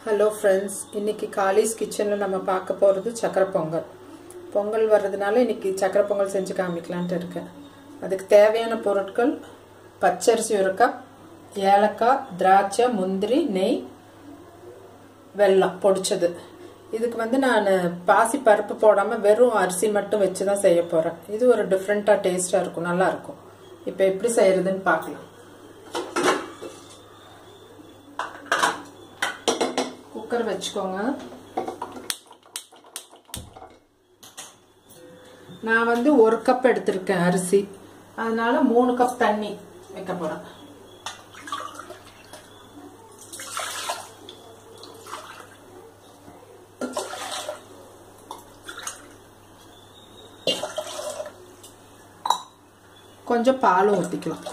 hello friends இன்னைக்கு Kallis கிச்சனில் நம்ம பார்க்க போகிறது சக்கரை பொங்கல் பொங்கல் வர்றதுனால இன்னைக்கு சக்கரை பொங்கல் செஞ்சு காமிக்கலான்ட்டு இருக்கேன் அதுக்கு தேவையான பொருட்கள் பச்சரிசி ஒரு கப் ஏலக்காய் திராட்சை முந்திரி நெய் வெல்லம் பொடிச்சது இதுக்கு வந்து நான் பாசி பருப்பு போடாமல் வெறும் அரிசி மட்டும் வச்சு தான் செய்ய போகிறேன் இது ஒரு டிஃப்ரெண்ட்டாக டேஸ்ட்டாக இருக்கும் நல்லாயிருக்கும் இப்போ எப்படி செய்கிறதுன்னு பார்க்கலாம் குக்கர் வச்சுக்கோங்க நான் வந்து ஒரு கப் எடுத்திருக்கேன் அரிசி அதனால மூணு கப் தண்ணி வைக்க போறேன் கொஞ்சம் பாலும் ஊற்றிக்கலாம்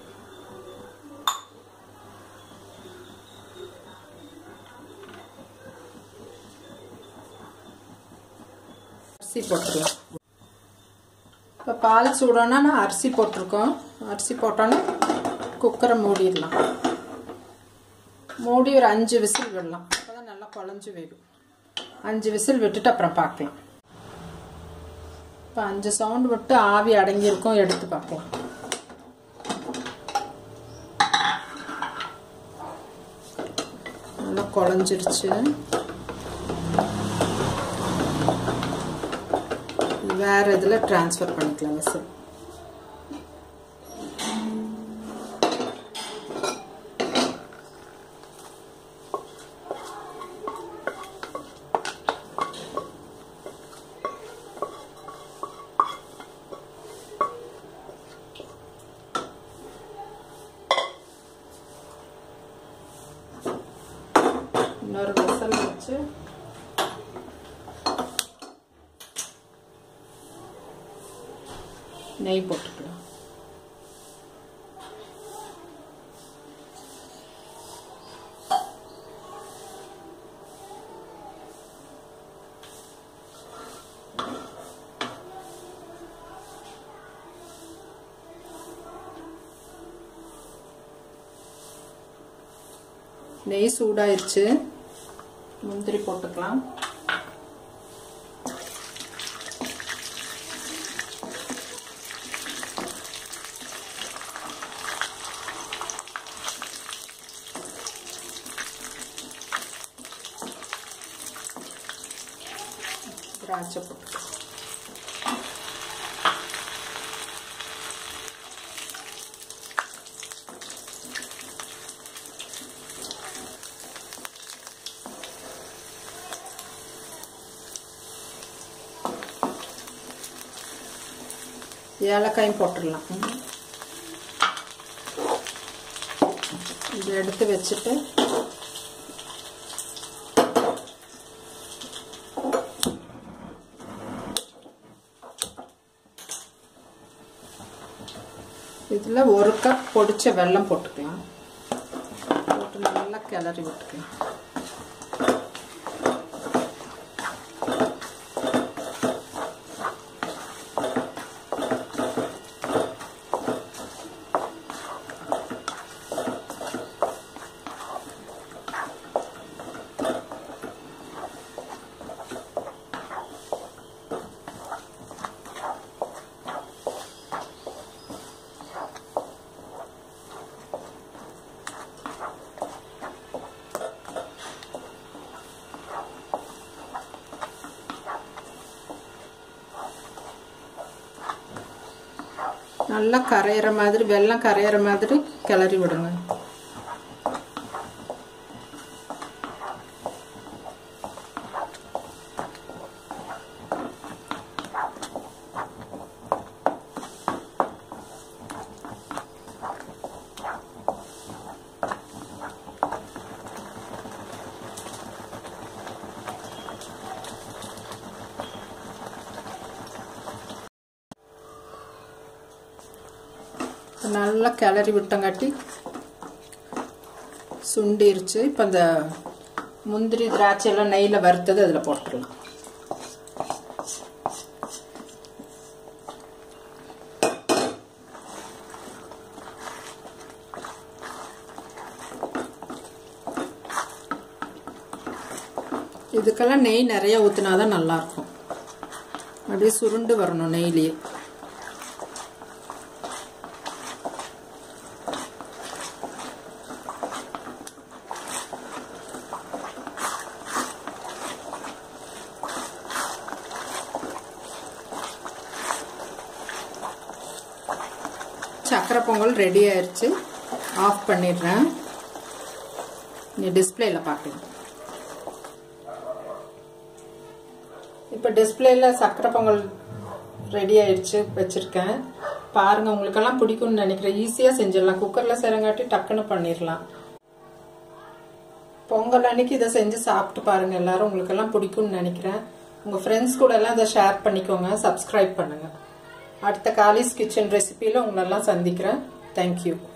அரிசி போட்டுக்கலாம் இப்போ பால் சூடோன்னா நான் அரிசி போட்டிருக்கோம் அரிசி போட்டோன்னா குக்கரை மூடிடலாம் மூடி ஒரு அஞ்சு விசில் விடலாம் அப்போ தான் நல்லா குழஞ்சி வேகும் அஞ்சு விசில் விட்டுட்டு அப்புறம் பார்க்கலாம் இப்போ அஞ்சு சவுண்ட் விட்டு ஆவி அடங்கியிருக்கும் எடுத்து பார்க்கலாம் நல்லா குழஞ்சிருச்சு வேற இதில் ட்ரான்ஸ்ஃபர் பண்ணிக்கலாம் விசில் இன்னொரு விசல் வச்சு நெய் போட்டுக்கலாம் நெய் சூடாயிருச்சு முந்திரி போட்டுக்கலாம் திராட்சை போட்டுக்கலாம் ஏலக்காயும் போட்டுடலாம் இதை எடுத்து வச்சுட்டு இதில் ஒரு கப் பொடிச்ச வெல்லம் போட்டுக்கலாம் போட்டு நல்லா கிளறி விட்டுக்கலாம் நல்லா கரையிற மாதிரி வெள்ளம் கரையிற மாதிரி கிளறி விடுங்க நல்லா கிளறி விட்டங்காட்டி சுண்டிருச்சு இப்போ இந்த முந்திரி திராட்சை எல்லாம் நெய்யில் வறுத்தது அதில் போட்டுடலாம் இதுக்கெல்லாம் நெய் நிறைய ஊற்றினா தான் நல்லாயிருக்கும் அப்படியே சுருண்டு வரணும் நெய்லேயே சக்கரை பொங்கல் ரெடி ஆயிடுச்சு ஆஃப் பண்ணிடுறேன் நீ டிஸ்பிளேல பார்க்கலாம் இப்போ டிஸ்பிளேல சக்கரை பொங்கல் ரெடி ஆயிடுச்சு வச்சுருக்கேன் பாருங்க உங்களுக்கெல்லாம் பிடிக்கும்னு நினைக்கிறேன் ஈஸியாக செஞ்சிடலாம் குக்கரில் செய்கிறங்காட்டி டக்குன்னு பண்ணிடலாம் பொங்கல் அன்னைக்கு இதை செஞ்சு சாப்பிட்டு பாருங்க எல்லாரும் உங்களுக்கெல்லாம் பிடிக்கும்னு நினைக்கிறேன் உங்கள் ஃப்ரெண்ட்ஸ் கூட எல்லாம் இதை ஷேர் பண்ணிக்கோங்க சப்ஸ்கிரைப் பண்ணுங்க அடுத்த காலிஸ் கிச்சன் ரெசிபியில் உங்களெல்லாம் சந்திக்கிறேன் தேங்க்யூ